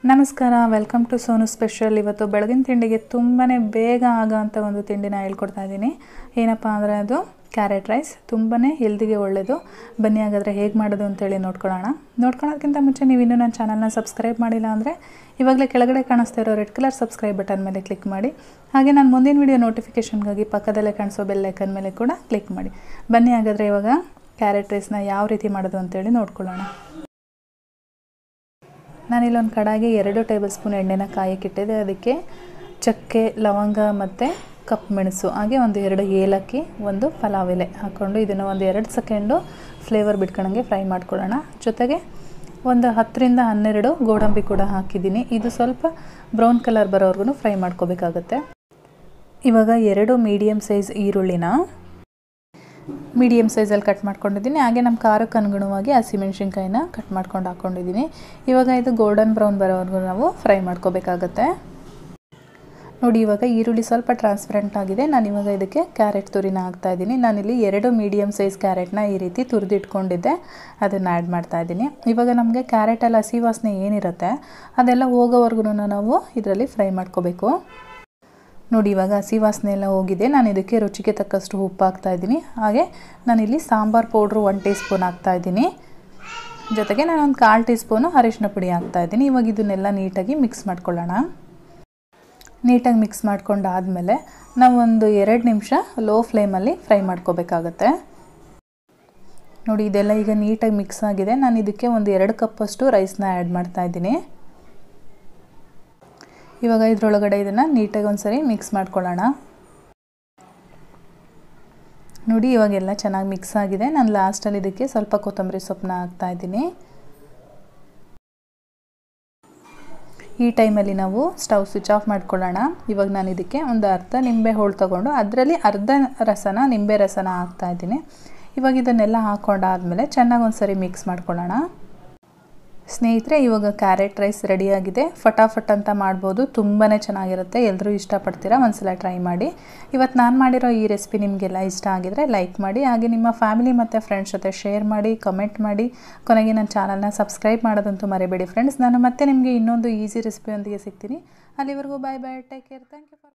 ನಮಸ್ಕಾರ welcome to Sonu special ಇವತ್ತು ಬೆಳಗಿನ ತಿಂಡಿಗೆ ತುಂಬಾ ಬೇಗ ಆಗೋವಂಥ ಒಂದು ತಿಂಡಿನ ಹೇಳ್ಕೊಡ್ತಾ ಇದ್ದೀನಿ ಏನಪ್ಪ ಅಂದರೆ ಅದು ಕ್ಯಾರೆಟ್ ರೈಸ್ ತುಂಬಾ ಹೆಲ್ದಿಗೆ ಒಳ್ಳೆಯದು ಬನ್ನಿ ಹಾಗಾದರೆ ಹೇಗೆ ಮಾಡೋದು ಅಂತೇಳಿ ನೋಡ್ಕೊಳ್ಳೋಣ ನೋಡ್ಕೊಳ್ಳೋದಕ್ಕಿಂತ ಮುಂಚೆ ನೀವು ಇನ್ನೂ ನನ್ನ ಚಾನಲ್ನ ಸಬ್ಸ್ಕ್ರೈಬ್ ಮಾಡಿಲ್ಲ ಅಂದರೆ ಇವಾಗಲೇ ಕೆಳಗಡೆ ಕಾಣಿಸ್ತಾ ಇರೋ ರೆಡ್ ಕಲರ್ ಸಬ್ಸ್ಕ್ರೈಬ್ ಬಟನ್ ಮೇಲೆ ಕ್ಲಿಕ್ ಮಾಡಿ ಹಾಗೆ ನಾನು ಮುಂದಿನ ವೀಡಿಯೋ ನೋಟಿಫಿಕೇಷನ್ಗಾಗಿ ಪಕ್ಕದಲ್ಲೇ ಕಾಣಿಸೋ ಬೆಲ್ ಐಕನ್ ಮೇಲೆ ಕೂಡ ಕ್ಲಿಕ್ ಮಾಡಿ ಬನ್ನಿ ಹಾಗಾದರೆ ಇವಾಗ ಕ್ಯಾರೆಟ್ ರೈಸ್ನ ಯಾವ ರೀತಿ ಮಾಡೋದು ಅಂತೇಳಿ ನೋಡ್ಕೊಳ್ಳೋಣ ನಾನಿಲ್ಲೊಂದು ಕಡಾಯಿಗೆ ಎರಡು ಟೇಬಲ್ ಸ್ಪೂನ್ ಎಣ್ಣೆನ ಕಾಯಕ್ಕಿಟ್ಟಿದ್ದೆ ಅದಕ್ಕೆ ಚಕ್ಕೆ ಲವಂಗ ಮತ್ತು ಕಪ್ ಮೆಣಸು ಹಾಗೆ ಒಂದು ಎರಡು ಏಲಕ್ಕಿ ಒಂದು ಪಲಾವ್ ಎಲೆ ಹಾಕ್ಕೊಂಡು ಇದನ್ನು ಒಂದು ಎರಡು ಸೆಕೆಂಡು ಫ್ಲೇವರ್ ಬಿಟ್ಕೊಂಡಂಗೆ ಫ್ರೈ ಮಾಡ್ಕೊಳ್ಳೋಣ ಜೊತೆಗೆ ಒಂದು ಹತ್ತರಿಂದ ಹನ್ನೆರಡು ಗೋಡಂಬಿ ಕೂಡ ಹಾಕಿದ್ದೀನಿ ಇದು ಸ್ವಲ್ಪ ಬ್ರೌನ್ ಕಲರ್ ಬರೋವರೆಗೂ ಫ್ರೈ ಮಾಡ್ಕೋಬೇಕಾಗತ್ತೆ ಇವಾಗ ಎರಡು ಮೀಡಿಯಮ್ ಸೈಜ್ ಈರುಳ್ಳಿನ ಮೀಡಿಯಮ್ ಸೈಜಲ್ಲಿ ಕಟ್ ಮಾಡ್ಕೊಂಡಿದ್ದೀನಿ ಹಾಗೆ ನಮ್ಮ ಖಾರಕ್ಕೆ ಅನುಗುಣವಾಗಿ ಹಸಿಮೆಣ್ಸಿನ್ಕಾಯಿನ ಕಟ್ ಮಾಡ್ಕೊಂಡು ಹಾಕ್ಕೊಂಡಿದ್ದೀನಿ ಇವಾಗ ಇದು ಗೋಲ್ಡನ್ ಬ್ರೌನ್ ಬರೋವರೆಗೂ ನಾವು ಫ್ರೈ ಮಾಡ್ಕೋಬೇಕಾಗತ್ತೆ ನೋಡಿ ಇವಾಗ ಈರುಳ್ಳಿ ಸ್ವಲ್ಪ ಟ್ರಾನ್ಸ್ಪರೆಂಟ್ ಆಗಿದೆ ನಾನು ಇವಾಗ ಇದಕ್ಕೆ ಕ್ಯಾರೆಟ್ ತುರಿನ ಹಾಕ್ತಾಯಿದ್ದೀನಿ ನಾನಿಲ್ಲಿ ಎರಡು ಮೀಡಿಯಮ್ ಸೈಜ್ ಕ್ಯಾರೆಟ್ನ ಈ ರೀತಿ ತುರಿದಿಟ್ಕೊಂಡಿದ್ದೆ ಅದನ್ನು ಆ್ಯಡ್ ಮಾಡ್ತಾಯಿದ್ದೀನಿ ಇವಾಗ ನಮಗೆ ಕ್ಯಾರೆಟಲ್ಲಿ ಹಸಿ ವಾಸನೆ ಏನಿರುತ್ತೆ ಅದೆಲ್ಲ ಹೋಗೋವರೆಗೂ ನಾವು ಇದರಲ್ಲಿ ಫ್ರೈ ಮಾಡ್ಕೋಬೇಕು ನೋಡಿ ಇವಾಗ ಹಸಿ ವಾಸನೆ ಎಲ್ಲ ಹೋಗಿದೆ ನಾನು ಇದಕ್ಕೆ ರುಚಿಗೆ ತಕ್ಕಷ್ಟು ಉಪ್ಪು ಹಾಕ್ತಾಯಿದ್ದೀನಿ ಹಾಗೆ ನಾನಿಲ್ಲಿ sambar powder one teaspoon ಹಾಕ್ತಾಯಿದ್ದೀನಿ ಜೊತೆಗೆ ನಾನೊಂದು ಕಾಲು ಟೀ ಸ್ಪೂನು ಅರಿಶಿನ ಪುಡಿ ಹಾಕ್ತಾಯಿದ್ದೀನಿ ಇವಾಗ ಇದನ್ನೆಲ್ಲ ನೀಟಾಗಿ ಮಿಕ್ಸ್ ಮಾಡ್ಕೊಳ್ಳೋಣ ನೀಟಾಗಿ ಮಿಕ್ಸ್ ಮಾಡ್ಕೊಂಡಾದಮೇಲೆ ನಾವು ಒಂದು ಎರಡು ನಿಮಿಷ ಲೋ ಫ್ಲೇಮಲ್ಲಿ ಫ್ರೈ ಮಾಡ್ಕೋಬೇಕಾಗತ್ತೆ ನೋಡಿ ಇದೆಲ್ಲ ಈಗ ನೀಟಾಗಿ ಮಿಕ್ಸ್ ಆಗಿದೆ ನಾನು ಇದಕ್ಕೆ ಒಂದು ಎರಡು ಕಪ್ಪಷ್ಟು ರೈಸ್ನ ಆ್ಯಡ್ ಮಾಡ್ತಾಯಿದ್ದೀನಿ ಇವಾಗ ಇದರೊಳಗಡೆ ಇದನ್ನು ನೀಟಾಗಿ ಒಂದ್ಸರಿ ಮಿಕ್ಸ್ ಮಾಡ್ಕೊಳ್ಳೋಣ ನೋಡಿ ಇವಾಗೆಲ್ಲ ಚೆನ್ನಾಗಿ ಮಿಕ್ಸ್ ಆಗಿದೆ ನಾನು ಲಾಸ್ಟಲ್ಲಿ ಇದಕ್ಕೆ ಸ್ವಲ್ಪ ಕೊತ್ತಂಬರಿ ಸೊಪ್ಪನ್ನ ಹಾಕ್ತಾಯಿದ್ದೀನಿ ಈ ಟೈಮಲ್ಲಿ ನಾವು ಸ್ಟವ್ ಸ್ವಿಚ್ ಆಫ್ ಮಾಡ್ಕೊಳ್ಳೋಣ ಇವಾಗ ನಾನು ಇದಕ್ಕೆ ಒಂದು ಅರ್ಧ ನಿಂಬೆ ಹೋಳು ತೊಗೊಂಡು ಅದರಲ್ಲಿ ಅರ್ಧ ರಸನ ನಿಂಬೆ ರಸನ ಹಾಕ್ತಾಯಿದ್ದೀನಿ ಇವಾಗ ಇದನ್ನೆಲ್ಲ ಹಾಕ್ಕೊಂಡಾದಮೇಲೆ ಚೆನ್ನಾಗಿ ಒಂದು ಸರಿ ಮಿಕ್ಸ್ ಮಾಡ್ಕೊಳ್ಳೋಣ ಸ್ನೇಹಿತರೆ ಇವಾಗ ಕ್ಯಾರೆಟ್ ರೈಸ್ ರೆಡಿಯಾಗಿದೆ ಫಟಾಫಟ್ ಅಂತ ಮಾಡ್ಬೋದು ತುಂಬಾ ಚೆನ್ನಾಗಿರುತ್ತೆ ಎಲ್ಲರೂ ಇಷ್ಟಪಡ್ತೀರಾ ಒಂದ್ಸಲ ಟ್ರೈ ಮಾಡಿ ಇವತ್ತು ನಾನು ಮಾಡಿರೋ ಈ ರೆಸಿಪಿ ನಿಮಗೆಲ್ಲ ಇಷ್ಟ ಆಗಿದರೆ ಲೈಕ್ ಮಾಡಿ ಹಾಗೆ ನಿಮ್ಮ ಫ್ಯಾಮಿಲಿ ಮತ್ತು ಫ್ರೆಂಡ್ಸ್ ಜೊತೆ ಶೇರ್ ಮಾಡಿ ಕಮೆಂಟ್ ಮಾಡಿ ಕೊನೆಗೆ ನನ್ನ ಚಾನಲ್ನ ಸಬ್ಸ್ಕ್ರೈಬ್ ಮಾಡೋದಂತೂ ಮರಿಬೇಡಿ ಫ್ರೆಂಡ್ಸ್ ನಾನು ಮತ್ತೆ ನಿಮಗೆ ಇನ್ನೊಂದು ಈಸಿ ರೆಸಿಪಿಯೊಂದಿಗೆ ಸಿಗ್ತೀನಿ ಅಲ್ಲಿವರೆಗೂ bye bye take care thank you for